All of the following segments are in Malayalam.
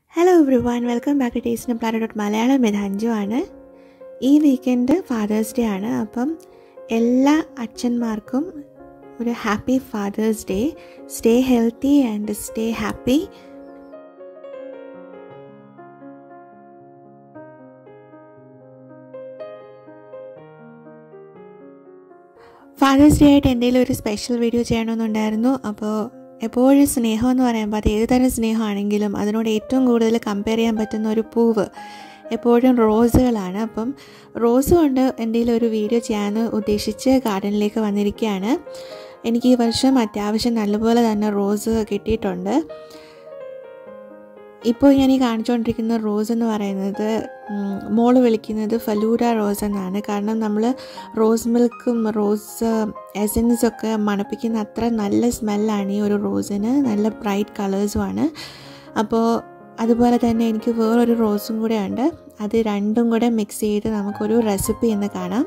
hello everyone welcome back to ടേസ്റ്റിന് പ്ലാന ഡോട്ട് മലയാളം ഇത് അഞ്ചു ആണ് ഈ വീക്കെൻഡ് ഫാദേഴ്സ് ഡേ ആണ് അപ്പം എല്ലാ അച്ഛന്മാർക്കും ഒരു happy father's day stay healthy and stay happy father's day ആയിട്ട് എന്തെങ്കിലും ഒരു സ്പെഷ്യൽ വീഡിയോ ചെയ്യണമെന്നുണ്ടായിരുന്നു അപ്പോൾ എപ്പോഴും സ്നേഹം എന്ന് പറയുമ്പോൾ അത് ഏത് തരം സ്നേഹമാണെങ്കിലും അതിനോട് ഏറ്റവും കൂടുതൽ കമ്പയർ ചെയ്യാൻ പറ്റുന്ന ഒരു പൂവ് എപ്പോഴും റോസുകളാണ് അപ്പം റോസ് കൊണ്ട് എന്തെങ്കിലും ഒരു വീഡിയോ ചെയ്യാമെന്ന് ഉദ്ദേശിച്ച് ഗാർഡനിലേക്ക് വന്നിരിക്കുകയാണ് എനിക്ക് ഈ വർഷം അത്യാവശ്യം നല്ലപോലെ തന്നെ റോസ് കിട്ടിയിട്ടുണ്ട് ഇപ്പോൾ ഞാൻ ഈ കാണിച്ചുകൊണ്ടിരിക്കുന്ന റോസ് എന്ന് പറയുന്നത് മോള് വിളിക്കുന്നത് ഫലൂഡ റോസ് എന്നാണ് കാരണം നമ്മൾ റോസ് മിൽക്കും റോസ് എസൻസും ഒക്കെ മണപ്പിക്കുന്ന അത്ര നല്ല സ്മെല്ലാണ് ഈ ഒരു റോസിന് നല്ല ബ്രൈറ്റ് കളേഴ്സുമാണ് അപ്പോൾ അതുപോലെ തന്നെ എനിക്ക് വേറൊരു റോസും കൂടെ ഉണ്ട് അത് രണ്ടും കൂടെ മിക്സ് ചെയ്ത് നമുക്കൊരു റെസിപ്പി എന്ന് കാണാം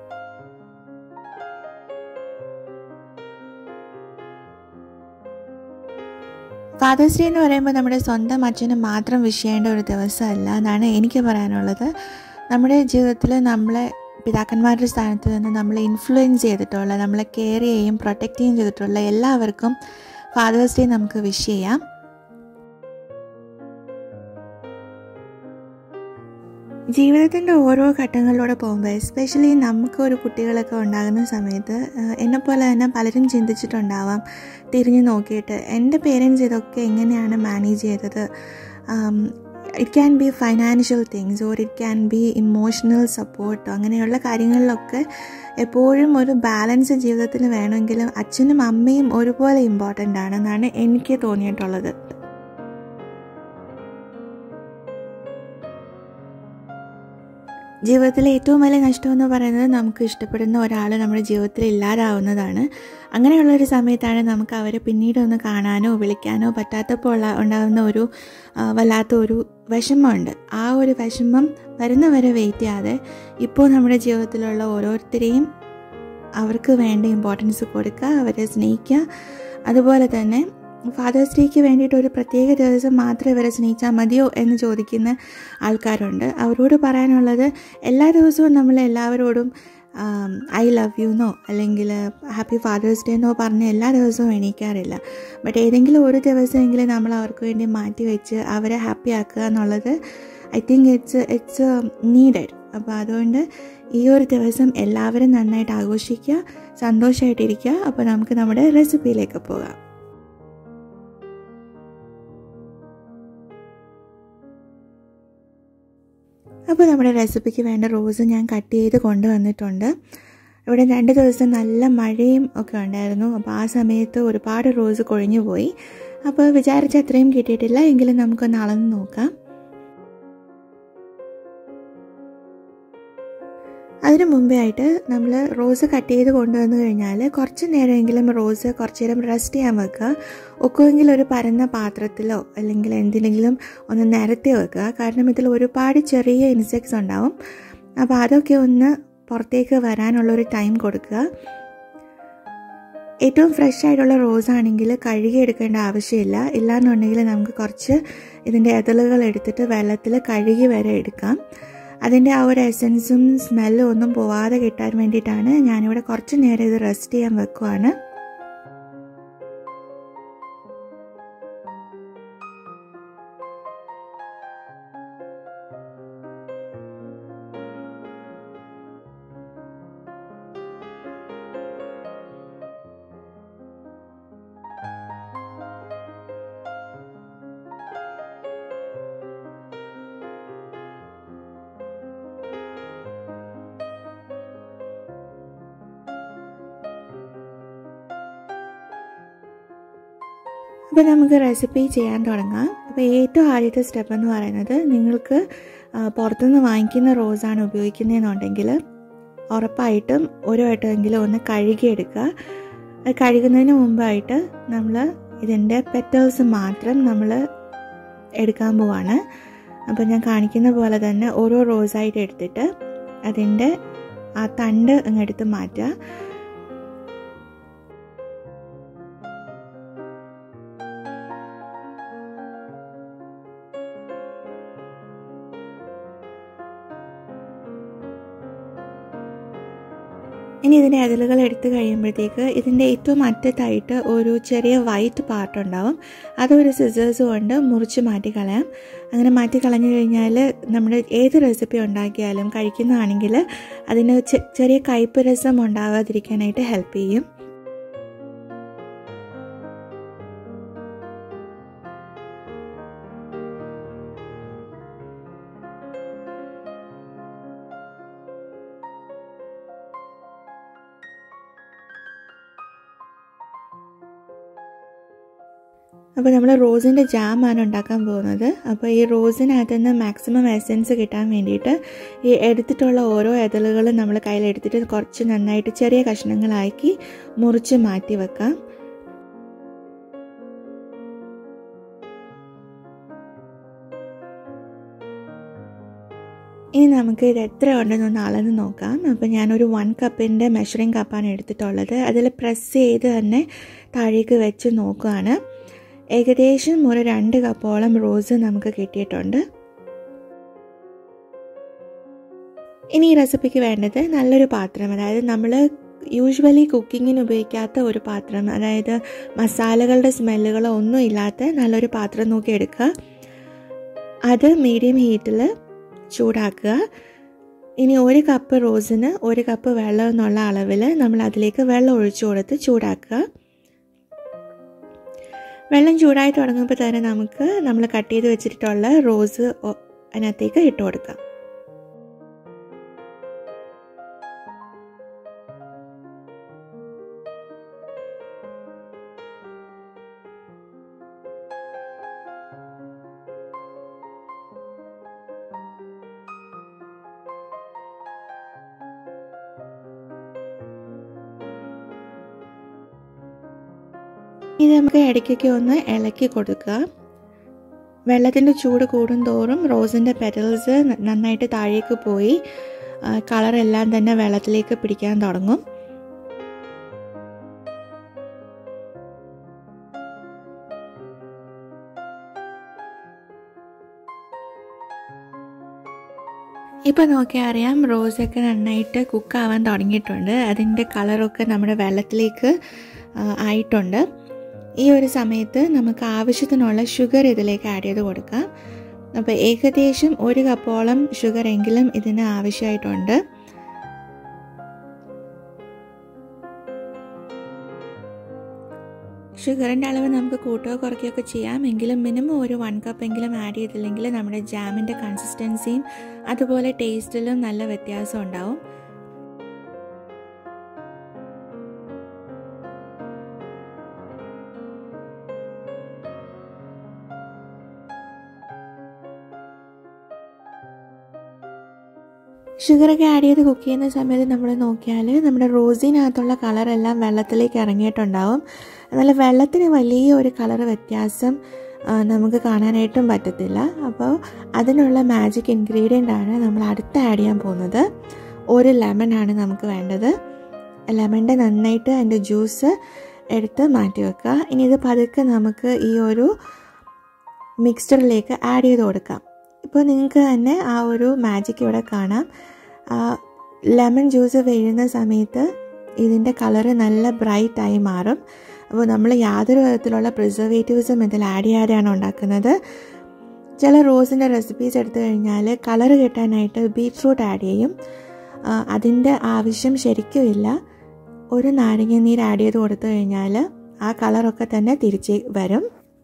ഫാദേഴ്സ് ഡേ എന്ന് പറയുമ്പോൾ നമ്മുടെ സ്വന്തം അച്ഛന് മാത്രം വിഷ് ചെയ്യേണ്ട ഒരു ദിവസമല്ല എന്നാണ് എനിക്ക് പറയാനുള്ളത് നമ്മുടെ ജീവിതത്തിൽ നമ്മളെ പിതാക്കന്മാരുടെ സ്ഥാനത്ത് നിന്ന് നമ്മളെ ഇൻഫ്ലുവൻസ് ചെയ്തിട്ടുള്ള നമ്മളെ കെയർ ചെയ്യുകയും പ്രൊട്ടക്റ്റ് ചെയ്യുകയും ചെയ്തിട്ടുള്ള എല്ലാവർക്കും ഫാദേഴ്സ് ഡേ നമുക്ക് വിഷ് ചെയ്യാം ജീവിതത്തിൻ്റെ ഓരോ ഘട്ടങ്ങളിലൂടെ പോകുമ്പോൾ എസ്പെഷ്യലി നമുക്ക് ഒരു കുട്ടികളൊക്കെ ഉണ്ടാകുന്ന സമയത്ത് എന്നെപ്പോലെ തന്നെ പലരും ചിന്തിച്ചിട്ടുണ്ടാവാം തിരിഞ്ഞു നോക്കിയിട്ട് എൻ്റെ പേരൻസ് ഇതൊക്കെ എങ്ങനെയാണ് മാനേജ് ചെയ്തത് it can be financial things or it can be emotional support അങ്ങനെയുള്ള കാര്യങ്ങളിലൊക്കെ എപ്പോഴും ഒരു ബാലൻസ് ജീവിതത്തിൽ വേണമെങ്കിലും അച്ഛനും അമ്മയും ഒരുപോലെ ഇമ്പോർട്ടൻ്റ് ആണെന്നാണ് എനിക്ക് തോന്നിയിട്ടുള്ളത് ജീവിതത്തിലെ ഏറ്റവും വലിയ നഷ്ടം എന്ന് പറയുന്നത് നമുക്ക് ഇഷ്ടപ്പെടുന്ന ഒരാൾ നമ്മുടെ ജീവിതത്തിൽ ഇല്ലാതാവുന്നതാണ് അങ്ങനെയുള്ള ഒരു സമയത്താണ് നമുക്ക് അവരെ പിന്നീട് ഒന്ന് കാണാനോ വിളിക്കാനോ പറ്റാത്തപ്പോൾ ഉണ്ടാകുന്ന ഒരു വല്ലാത്ത ഒരു വിഷമമുണ്ട് ആ ഒരു വിഷമം വരുന്നവരെ വെയിറ്റ് ചെയ്യാതെ ഇപ്പോൾ നമ്മുടെ ജീവിതത്തിലുള്ള ഓരോരുത്തരെയും അവർക്ക് വേണ്ട ഇമ്പോർട്ടൻസ് കൊടുക്കുക അവരെ സ്നേഹിക്കുക അതുപോലെ തന്നെ ഫാദേഴ്സ് ഡേക്ക് വേണ്ടിയിട്ട് ഒരു പ്രത്യേക ദിവസം മാത്രം ഇവരെ സ്നേഹിച്ചാൽ മതിയോ എന്ന് ചോദിക്കുന്ന ആൾക്കാരുണ്ട് അവരോട് പറയാനുള്ളത് എല്ലാ ദിവസവും നമ്മൾ എല്ലാവരോടും ഐ ലവ് യു എന്നോ അല്ലെങ്കിൽ ഹാപ്പി ഫാദേഴ്സ് ഡേ എന്നോ പറഞ്ഞ് എല്ലാ ദിവസവും എണീക്കാറില്ല ബട്ട് ഏതെങ്കിലും ഒരു ദിവസമെങ്കിലും നമ്മൾ അവർക്ക് വേണ്ടി മാറ്റി വെച്ച് അവരെ ഹാപ്പി ആക്കുക എന്നുള്ളത് I think it's it's needed അപ്പോൾ അതുകൊണ്ട് ഈ ഒരു ദിവസം എല്ലാവരും നന്നായിട്ട് ആഘോഷിക്കുക സന്തോഷമായിട്ടിരിക്കുക അപ്പോൾ നമുക്ക് നമ്മുടെ റെസിപ്പിയിലേക്ക് പോകാം അപ്പോൾ നമ്മുടെ റെസിപ്പിക്ക് വേണ്ട റോസ് ഞാൻ കട്ട് ചെയ്ത് കൊണ്ടുവന്നിട്ടുണ്ട് ഇവിടെ രണ്ട് ദിവസം നല്ല മഴയും ഒക്കെ ഉണ്ടായിരുന്നു അപ്പോൾ ആ സമയത്ത് ഒരുപാട് റോസ് കൊഴിഞ്ഞു പോയി അപ്പോൾ വിചാരിച്ച അത്രയും കിട്ടിയിട്ടില്ല എങ്കിലും നമുക്കൊന്ന് അളന്ന് നോക്കാം അതിനു മുമ്പേ ആയിട്ട് നമ്മൾ റോസ് കട്ട് ചെയ്ത് കൊണ്ടുവന്നു കഴിഞ്ഞാൽ കുറച്ച് നേരമെങ്കിലും റോസ് കുറച്ച് നേരം റെസ്റ്റ് ചെയ്യാൻ വെക്കുക ഒക്കുമെങ്കിൽ ഒരു പരന്ന പാത്രത്തിലോ അല്ലെങ്കിൽ എന്തിനെങ്കിലും ഒന്ന് നിരത്തി വെക്കുക കാരണം ഇതിൽ ഒരുപാട് ചെറിയ ഇൻസെക്ട്സ് ഉണ്ടാവും അപ്പോൾ അതൊക്കെ ഒന്ന് പുറത്തേക്ക് വരാനുള്ളൊരു ടൈം കൊടുക്കുക ഏറ്റവും ഫ്രഷ് ആയിട്ടുള്ള റോസ് ആണെങ്കിൽ കഴുകി എടുക്കേണ്ട ആവശ്യമില്ല ഇല്ലാന്നുണ്ടെങ്കിൽ നമുക്ക് കുറച്ച് ഇതിൻ്റെ ഇതളുകൾ എടുത്തിട്ട് വെള്ളത്തിൽ കഴുകി വരെ എടുക്കാം അതിൻ്റെ ആ ഒരു എസൻസും സ്മെല്ലും ഒന്നും പോവാതെ കിട്ടാൻ വേണ്ടിയിട്ടാണ് ഞാനിവിടെ കുറച്ച് നേരം ഇത് റെസ്റ്റ് ചെയ്യാൻ വെക്കുവാണ് അപ്പോൾ നമുക്ക് റെസിപ്പി ചെയ്യാൻ തുടങ്ങാം അപ്പോൾ ഏറ്റവും ആദ്യത്തെ സ്റ്റെപ്പ് എന്ന് പറയുന്നത് നിങ്ങൾക്ക് പുറത്തുനിന്ന് വാങ്ങിക്കുന്ന റോസാണ് ഉപയോഗിക്കുന്നതെന്നുണ്ടെങ്കിൽ ഉറപ്പായിട്ടും ഒരു വട്ടമെങ്കിലും ഒന്ന് കഴുകിയെടുക്കുക കഴുകുന്നതിന് മുമ്പായിട്ട് നമ്മൾ ഇതിൻ്റെ പെറ്റൽസ് മാത്രം നമ്മൾ എടുക്കാൻ പോവാണ് അപ്പോൾ ഞാൻ കാണിക്കുന്ന പോലെ തന്നെ ഓരോ റോസായിട്ട് എടുത്തിട്ട് അതിൻ്റെ ആ തണ്ട് അങ്ങെടുത്ത് മാറ്റുക ഇനി ഇതിൻ്റെ അതിലുകൾ എടുത്തു കഴിയുമ്പോഴത്തേക്ക് ഇതിൻ്റെ ഏറ്റവും അറ്റത്തായിട്ട് ഒരു ചെറിയ വൈറ്റ് പാർട്ട് ഉണ്ടാവും അതൊരു സിസേഴ്സ് കൊണ്ട് മുറിച്ച് മാറ്റി കളയാം അങ്ങനെ മാറ്റി കളഞ്ഞു കഴിഞ്ഞാൽ നമ്മൾ ഏത് റെസിപ്പി ഉണ്ടാക്കിയാലും കഴിക്കുന്നതാണെങ്കിൽ അതിന് ചെറിയ കയ്പ്പ് രസം ഉണ്ടാകാതിരിക്കാനായിട്ട് ഹെൽപ്പ് ചെയ്യും അപ്പോൾ നമ്മൾ റോസിൻ്റെ ജാമാണ് ഉണ്ടാക്കാൻ പോകുന്നത് അപ്പോൾ ഈ റോസിനകത്ത് നിന്ന് മാക്സിമം എസൻസ് കിട്ടാൻ വേണ്ടിയിട്ട് ഈ എടുത്തിട്ടുള്ള ഓരോ എതളുകളും നമ്മൾ കയ്യിലെടുത്തിട്ട് കുറച്ച് നന്നായിട്ട് ചെറിയ കഷ്ണങ്ങളാക്കി മുറിച്ച് മാറ്റി വെക്കാം ഇനി നമുക്ക് ഇത് എത്ര ഉണ്ടെന്നൊന്ന് അളന്ന് നോക്കാം അപ്പോൾ ഞാനൊരു വൺ കപ്പിൻ്റെ മെഷറിംഗ് കപ്പാണ് എടുത്തിട്ടുള്ളത് അതിൽ പ്രസ് ചെയ്ത് തന്നെ താഴേക്ക് വെച്ച് നോക്കുകയാണ് ഏകദേശം ഒരു രണ്ട് കപ്പോളം റോസ് നമുക്ക് കിട്ടിയിട്ടുണ്ട് ഇനി ഈ റെസിപ്പിക്ക് വേണ്ടത് നല്ലൊരു പാത്രം അതായത് നമ്മൾ യൂഷ്വലി കുക്കിങ്ങിന് ഉപയോഗിക്കാത്ത ഒരു പാത്രം അതായത് മസാലകളുടെ സ്മെല്ലുകളോ ഒന്നും ഇല്ലാത്ത നല്ലൊരു പാത്രം നോക്കി എടുക്കുക അത് മീഡിയം ഹീറ്റിൽ ചൂടാക്കുക ഇനി ഒരു കപ്പ് റോസിന് ഒരു കപ്പ് വെള്ളം എന്നുള്ള അളവിൽ നമ്മൾ അതിലേക്ക് വെള്ളം ഒഴിച്ചു കൊടുത്ത് ചൂടാക്കുക വെള്ളം ചൂടായി തുടങ്ങുമ്പോൾ തന്നെ നമുക്ക് നമ്മൾ കട്ട് ചെയ്ത് വെച്ചിട്ടുള്ള റോസ് അതിനകത്തേക്ക് ഇട്ട് കൊടുക്കാം ഇത് നമുക്ക് ഇടയ്ക്കൊക്കെ ഒന്ന് ഇളക്കി കൊടുക്കുക വെള്ളത്തിൻ്റെ ചൂട് കൂടുന്തോറും റോസിൻ്റെ പെറ്റൽസ് നന്നായിട്ട് താഴേക്ക് പോയി കളറെല്ലാം തന്നെ വെള്ളത്തിലേക്ക് പിടിക്കാൻ തുടങ്ങും ഇപ്പോൾ നോക്കിയാൽ അറിയാം റോസൊക്കെ നന്നായിട്ട് കുക്കാവാൻ തുടങ്ങിയിട്ടുണ്ട് അതിൻ്റെ കളറൊക്കെ നമ്മുടെ വെള്ളത്തിലേക്ക് ആയിട്ടുണ്ട് ഈ ഒരു സമയത്ത് നമുക്ക് ആവശ്യത്തിനുള്ള ഷുഗർ ഇതിലേക്ക് ആഡ് ചെയ്ത് കൊടുക്കാം അപ്പോൾ ഏകദേശം ഒരു കപ്പോളം ഷുഗർ എങ്കിലും ഇതിന് ആവശ്യമായിട്ടുണ്ട് ഷുഗറിൻ്റെ അളവ് നമുക്ക് കൂട്ടുകയോ കുറയ്ക്കുകയൊക്കെ ചെയ്യാം എങ്കിലും മിനിമം ഒരു വൺ കപ്പ് എങ്കിലും ആഡ് ചെയ്തില്ലെങ്കിൽ നമ്മുടെ ജാമിൻ്റെ കൺസിസ്റ്റൻസിയും അതുപോലെ ടേസ്റ്റിലും നല്ല വ്യത്യാസം ഉണ്ടാവും ഷുഗറൊക്കെ ആഡ് ചെയ്ത് കുക്ക് ചെയ്യുന്ന സമയത്ത് നമ്മൾ നോക്കിയാൽ നമ്മുടെ റോസിനകത്തുള്ള കളറെല്ലാം വെള്ളത്തിലേക്ക് ഇറങ്ങിയിട്ടുണ്ടാവും എന്നാൽ വെള്ളത്തിന് വലിയ ഒരു കളർ വ്യത്യാസം നമുക്ക് കാണാനായിട്ടും പറ്റത്തില്ല അപ്പോൾ അതിനുള്ള മാജിക് ഇൻഗ്രീഡിയൻ്റ് ആണ് നമ്മൾ അടുത്ത് ആഡ് ചെയ്യാൻ പോകുന്നത് ഒരു ലെമൺ ആണ് നമുക്ക് വേണ്ടത് ലെമണിൻ്റെ നന്നായിട്ട് അതിൻ്റെ ജ്യൂസ് എടുത്ത് മാറ്റി വെക്കുക ഇനി ഇത് പതുക്കെ നമുക്ക് ഈ ഒരു മിക്സ്ചറിലേക്ക് ആഡ് ചെയ്ത് കൊടുക്കാം ഇപ്പോൾ നിങ്ങൾക്ക് തന്നെ ആ ഒരു മാജിക് ഇവിടെ കാണാം ലെമൺ ജ്യൂസ് വീഴുന്ന സമയത്ത് ഇതിൻ്റെ കളറ് നല്ല ബ്രൈറ്റായി മാറും അപ്പോൾ നമ്മൾ യാതൊരു വിധത്തിലുള്ള പ്രിസർവേറ്റീവ്സും ഇതിൽ ആഡ് ചെയ്യാതെയാണ് ഉണ്ടാക്കുന്നത് ചില റോസിൻ്റെ റെസിപ്പീസ് എടുത്തു കഴിഞ്ഞാൽ കളറ് കിട്ടാനായിട്ട് ബീറ്റ്റൂട്ട് ആഡ് ചെയ്യും അതിൻ്റെ ആവശ്യം ശരിക്കും ഇല്ല ഒരു നാരങ്ങ നീര് ആഡ് ചെയ്ത് കൊടുത്തു കഴിഞ്ഞാൽ ആ കളറൊക്കെ തന്നെ തിരിച്ച് വരും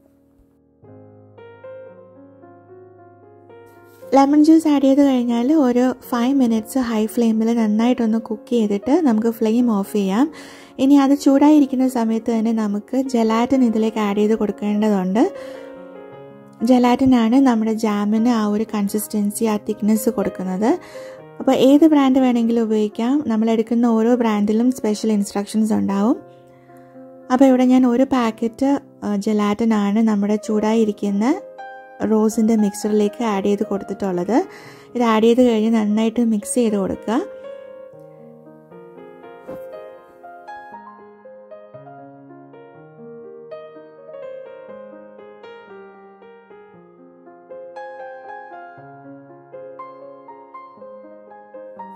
ലെമൺ ജ്യൂസ് ആഡ് ചെയ്ത് കഴിഞ്ഞാൽ ഒരു ഫൈവ് മിനിറ്റ്സ് ഹൈ ഫ്ലെയിമിൽ നന്നായിട്ടൊന്ന് കുക്ക് ചെയ്തിട്ട് നമുക്ക് ഫ്ലെയിം ഓഫ് ചെയ്യാം ഇനി അത് ചൂടായിരിക്കുന്ന സമയത്ത് തന്നെ നമുക്ക് ജലാറ്റിൻ ഇതിലേക്ക് ആഡ് ചെയ്ത് കൊടുക്കേണ്ടതുണ്ട് ജലാറ്റിനാണ് നമ്മുടെ ജാമിന് ആ ഒരു കൺസിസ്റ്റൻസി ആ തിക്നെസ് കൊടുക്കുന്നത് അപ്പോൾ ഏത് ബ്രാൻഡ് വേണമെങ്കിലും ഉപയോഗിക്കാം നമ്മൾ എടുക്കുന്ന ഓരോ ബ്രാൻഡിലും സ്പെഷ്യൽ ഇൻസ്ട്രക്ഷൻസ് ഉണ്ടാവും അപ്പോൾ ഇവിടെ ഞാൻ ഒരു പാക്കറ്റ് ജലാറ്റിനാണ് നമ്മുടെ ചൂടായിരിക്കുന്ന റോസിൻ്റെ മിക്സറിലേക്ക് ആഡ് ചെയ്ത് കൊടുത്തിട്ടുള്ളത് ഇത് ആഡ് ചെയ്ത് കഴിഞ്ഞ് നന്നായിട്ട് മിക്സ് ചെയ്ത് കൊടുക്കുക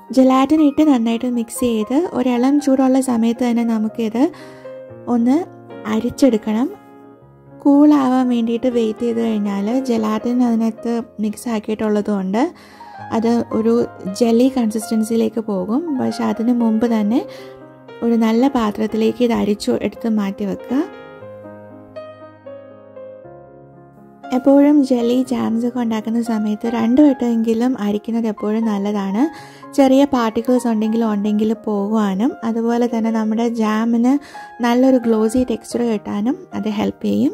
ജലാറ്റിൻ ഇട്ട് നന്നായിട്ട് മിക്സ് ചെയ്ത് ഒരിളം ചൂടുള്ള സമയത്ത് തന്നെ നമുക്കിത് ഒന്ന് അരിച്ചെടുക്കണം കൂളാവാൻ വേണ്ടിയിട്ട് വെയിറ്റ് ചെയ്ത് കഴിഞ്ഞാൽ ജലാറ്റിൻ അതിനകത്ത് മിക്സ് ആക്കിയിട്ടുള്ളത് കൊണ്ട് അത് ഒരു ജെല്ലി കൺസിസ്റ്റൻസിയിലേക്ക് പോകും പക്ഷെ അതിന് മുമ്പ് തന്നെ ഒരു നല്ല പാത്രത്തിലേക്ക് ഇത് അരിച്ചു എടുത്ത് മാറ്റി വെക്കുക എപ്പോഴും ജെല്ലി ജാംസ് ഒക്കെ ഉണ്ടാക്കുന്ന സമയത്ത് രണ്ട് വട്ടമെങ്കിലും അരിക്കുന്നത് എപ്പോഴും നല്ലതാണ് ചെറിയ പാർട്ടിക്കിൾസ് ഉണ്ടെങ്കിലും ഉണ്ടെങ്കിൽ പോകുവാനും അതുപോലെ തന്നെ നമ്മുടെ ജാമിന് നല്ലൊരു ഗ്ലോസി ടെക്സ്ചർ കിട്ടാനും അത് ഹെൽപ്പ് ചെയ്യും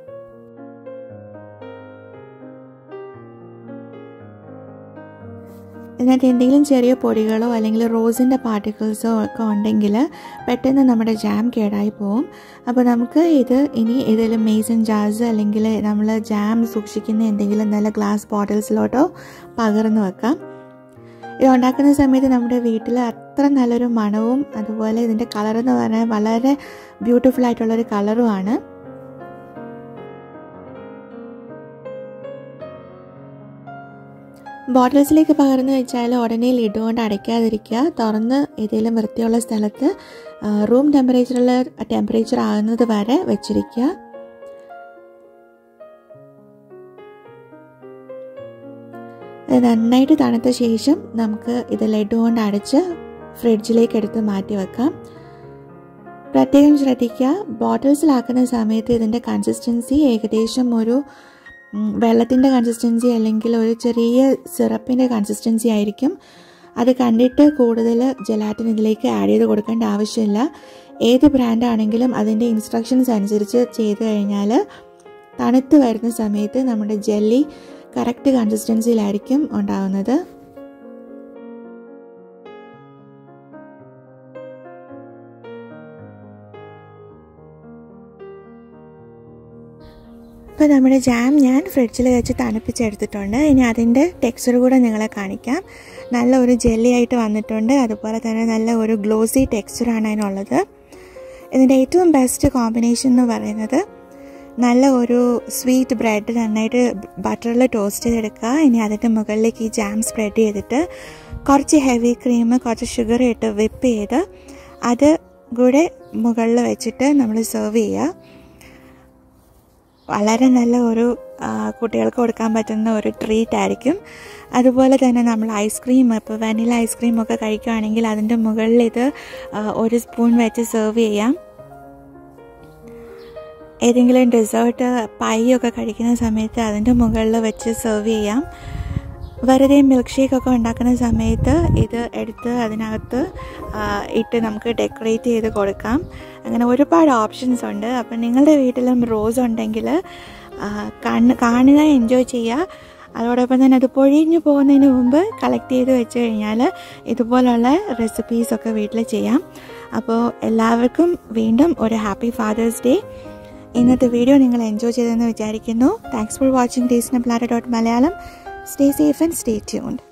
ഇതിനകത്ത് എന്തെങ്കിലും ചെറിയ പൊടികളോ അല്ലെങ്കിൽ റോസിൻ്റെ പാർട്ടിക്കിൾസോ ഒക്കെ ഉണ്ടെങ്കിൽ പെട്ടെന്ന് നമ്മുടെ ജാം കേടായി പോകും അപ്പോൾ നമുക്ക് ഇത് ഇനി ഏതെങ്കിലും മേസൺ ജാർസ് അല്ലെങ്കിൽ നമ്മൾ ജാം സൂക്ഷിക്കുന്ന എന്തെങ്കിലും നല്ല ഗ്ലാസ് ബോട്ടിൽസിലോട്ടോ പകർന്നു വെക്കാം ഇത് ഉണ്ടാക്കുന്ന സമയത്ത് നമ്മുടെ വീട്ടിൽ അത്ര നല്ലൊരു മണവും അതുപോലെ ഇതിൻ്റെ കളർ എന്ന് പറഞ്ഞാൽ വളരെ ബ്യൂട്ടിഫുൾ ആയിട്ടുള്ളൊരു കളറുമാണ് ബോട്ടിൽസിലേക്ക് പകർന്നു വെച്ചാൽ ഉടനെ ലിഡ് കൊണ്ട് അടയ്ക്കാതിരിക്കുക തുറന്ന് ഏതെങ്കിലും വൃത്തിയുള്ള സ്ഥലത്ത് റൂം ടെമ്പറേച്ചറിൽ ടെമ്പറേച്ചർ ആകുന്നത് വരെ വെച്ചിരിക്കുക നന്നായിട്ട് തണുത്ത ശേഷം നമുക്ക് ഇത് ലഡു കൊണ്ട് അടച്ച് ഫ്രിഡ്ജിലേക്ക് എടുത്ത് മാറ്റി വെക്കാം പ്രത്യേകം ശ്രദ്ധിക്കുക ബോട്ടിൽസിലാക്കുന്ന സമയത്ത് ഇതിൻ്റെ കൺസിസ്റ്റൻസി ഏകദേശം ഒരു വെള്ളത്തിൻ്റെ കൺസിസ്റ്റൻസി അല്ലെങ്കിൽ ഒരു ചെറിയ സിറപ്പിൻ്റെ കൺസിസ്റ്റൻസി ആയിരിക്കും അത് കണ്ടിട്ട് കൂടുതൽ ജലാറ്റിൻ ഇതിലേക്ക് ആഡ് ചെയ്ത് കൊടുക്കേണ്ട ആവശ്യമില്ല ഏത് ബ്രാൻഡാണെങ്കിലും അതിൻ്റെ ഇൻസ്ട്രക്ഷൻസ് അനുസരിച്ച് ചെയ്ത് കഴിഞ്ഞാൽ തണുത്ത് വരുന്ന സമയത്ത് നമ്മുടെ ജെല്ലി കറക്റ്റ് കൺസിസ്റ്റൻസിയിലായിരിക്കും ഉണ്ടാവുന്നത് ഇപ്പോൾ നമ്മുടെ ജാം ഞാൻ ഫ്രിഡ്ജിൽ വെച്ച് തണുപ്പിച്ചെടുത്തിട്ടുണ്ട് ഇനി അതിൻ്റെ ടെക്സ്ചർ കൂടെ നിങ്ങളെ കാണിക്കാം നല്ല ഒരു ജെല്ലി ആയിട്ട് വന്നിട്ടുണ്ട് അതുപോലെ തന്നെ നല്ല ഒരു ഗ്ലോസി ടെക്സ്ചറാണ് അതിനുള്ളത് ഇതിൻ്റെ ഏറ്റവും ബെസ്റ്റ് കോമ്പിനേഷൻ എന്ന് പറയുന്നത് നല്ല ഒരു സ്വീറ്റ് ബ്രെഡ് നന്നായിട്ട് ബട്ടറിൽ ടോസ്റ്റ് ചെയ്തെടുക്കുക ഇനി അതിൻ്റെ മുകളിലേക്ക് ഈ ജാം സ്പ്രെഡ് ചെയ്തിട്ട് കുറച്ച് ഹെവി ക്രീം കുറച്ച് ഷുഗർ ഇട്ട് വിപ്പ് ചെയ്ത് അത് കൂടെ മുകളിൽ വെച്ചിട്ട് നമ്മൾ സെർവ് ചെയ്യുക വളരെ നല്ല ഒരു കുട്ടികൾക്ക് കൊടുക്കാൻ പറ്റുന്ന ഒരു ട്രീറ്റ് ആയിരിക്കും അതുപോലെ തന്നെ നമ്മൾ ഐസ്ക്രീം ഇപ്പോൾ വനില ഐസ്ക്രീം ഒക്കെ കഴിക്കുകയാണെങ്കിൽ അതിൻ്റെ മുകളിൽ ഇത് ഒരു സ്പൂൺ വെച്ച് സെർവ് ചെയ്യാം ഏതെങ്കിലും ഡെസേർട്ട് പൈ ഒക്കെ കഴിക്കുന്ന സമയത്ത് അതിൻ്റെ മുകളിൽ വെച്ച് സെർവ് ചെയ്യാം വെറുതെ മിൽക്ക് ഷേക്ക് ഒക്കെ ഉണ്ടാക്കുന്ന സമയത്ത് ഇത് എടുത്ത് അതിനകത്ത് ഇട്ട് നമുക്ക് ഡെക്കറേറ്റ് ചെയ്ത് കൊടുക്കാം അങ്ങനെ ഒരുപാട് ഓപ്ഷൻസ് ഉണ്ട് അപ്പം നിങ്ങളുടെ വീട്ടിലും റോസ് ഉണ്ടെങ്കിൽ കണ്ണ് കാണുക എൻജോയ് ചെയ്യുക അതോടൊപ്പം തന്നെ അത് പൊഴിഞ്ഞു പോകുന്നതിന് മുമ്പ് കളക്ട് ചെയ്ത് വെച്ച് കഴിഞ്ഞാൽ ഇതുപോലുള്ള റെസിപ്പീസൊക്കെ വീട്ടിൽ ചെയ്യാം അപ്പോൾ എല്ലാവർക്കും വീണ്ടും ഒരു ഹാപ്പി ഫാദേഴ്സ് ഡേ ഇന്നത്തെ വീഡിയോ നിങ്ങൾ എൻജോയ് ചെയ്തെന്ന് വിചാരിക്കുന്നു thanks for watching taste platter dot Malayalam stay safe and stay tuned